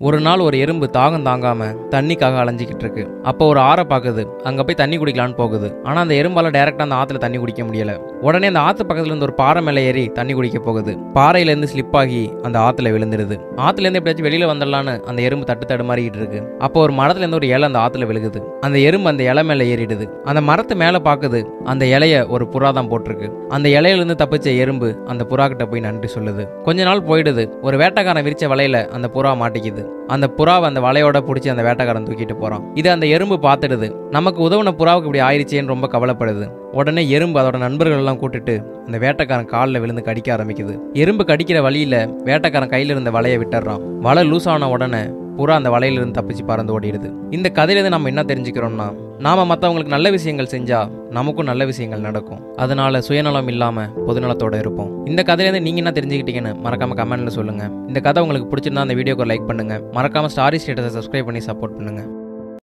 ஒரு நாள் ஒரு எறும்பு தாகம் தாங்காம தண்ணிக்காக அலைஞ்சிக்கிட்டு இருக்கு அப்போ ஒரு ஆறை பார்க்குது அங்க போய் தண்ணி குடிக்கலான்னு போகுது ஆனா அந்த எறும்பால டைரக்டா அந்த ஆத்துல தண்ணி குடிக்க முடியல உடனே அந்த ஆத்து பக்கத்துல இருந்து ஒரு பாறை மேலே ஏறி தண்ணி குடிக்க போகுது பாறையில இருந்து ஸ்லிப் ஆகி அந்த ஆத்துல விழுந்துருது ஆத்துல இருந்து எப்படியாச்சும் வெளியில வந்துடலான்னு அந்த எறும்பு தட்டு தடுமாறிக்கிட்டு இருக்கு அப்போ ஒரு மரத்துல இருந்து ஒரு இலை அந்த ஆத்துல விழுகுது அந்த எறும்பு அந்த இலை மேல ஏறிடுது அந்த மரத்து மேல பாக்குது அந்த இலைய ஒரு புறா தான் போட்டிருக்கு அந்த இலையில இருந்து தப்பிச்ச எறும்பு அந்த புறா கிட்ட போய் நன்றி சொல்லுது கொஞ்ச நாள் போயிடுது ஒரு வேட்டைக்காரன் விரிச்ச வலையில அந்த புறா மாட்டிக்குது அந்த புறாவை அந்த வலையோட பிடிச்சி அந்த வேட்டைக்காரன் தூக்கிட்டு போறான் இது அந்த எறும்பு பார்த்துடுது நமக்கு உதவுன புறாவுக்கு இப்படி ஆயிடுச்சேன்னு ரொம்ப கவலைப்படுது உடனே எறும்பு அதோட நண்பர்கள் எல்லாம் கூட்டிட்டு அந்த வேட்டைக்காரன் காலில் விழுந்து கடிக்க ஆரம்பிக்குது எறும்பு கடிக்கிற வழியில வேட்டைக்காரன் கையில இருந்த வலையை விட்டுறான் வலை லூஸ் ஆன உடனே புறா அந்த வலையிலிருந்து தப்பிச்சு பறந்து ஓடிடுது இந்த கதையிலேருந்து நம்ம என்ன தெரிஞ்சுக்கிறோம்னா நாம மற்றவங்களுக்கு நல்ல விஷயங்கள் செஞ்சா நமக்கும் நல்ல விஷயங்கள் நடக்கும் அதனால சுயநலம் இல்லாம பொதுநலத்தோட இருப்போம் இந்த கதையிலேருந்து நீங்க என்ன தெரிஞ்சுக்கிட்டீங்கன்னு மறக்காம கமெண்ட்ல சொல்லுங்க இந்த கதை உங்களுக்கு பிடிச்சிருந்தா அந்த வீடியோக்கு லைக் பண்ணுங்க மறக்காம ஸ்டாரி ஸ்டேட்டஸை சப்ஸ்கிரைப் பண்ணி சப்போர்ட் பண்ணுங்க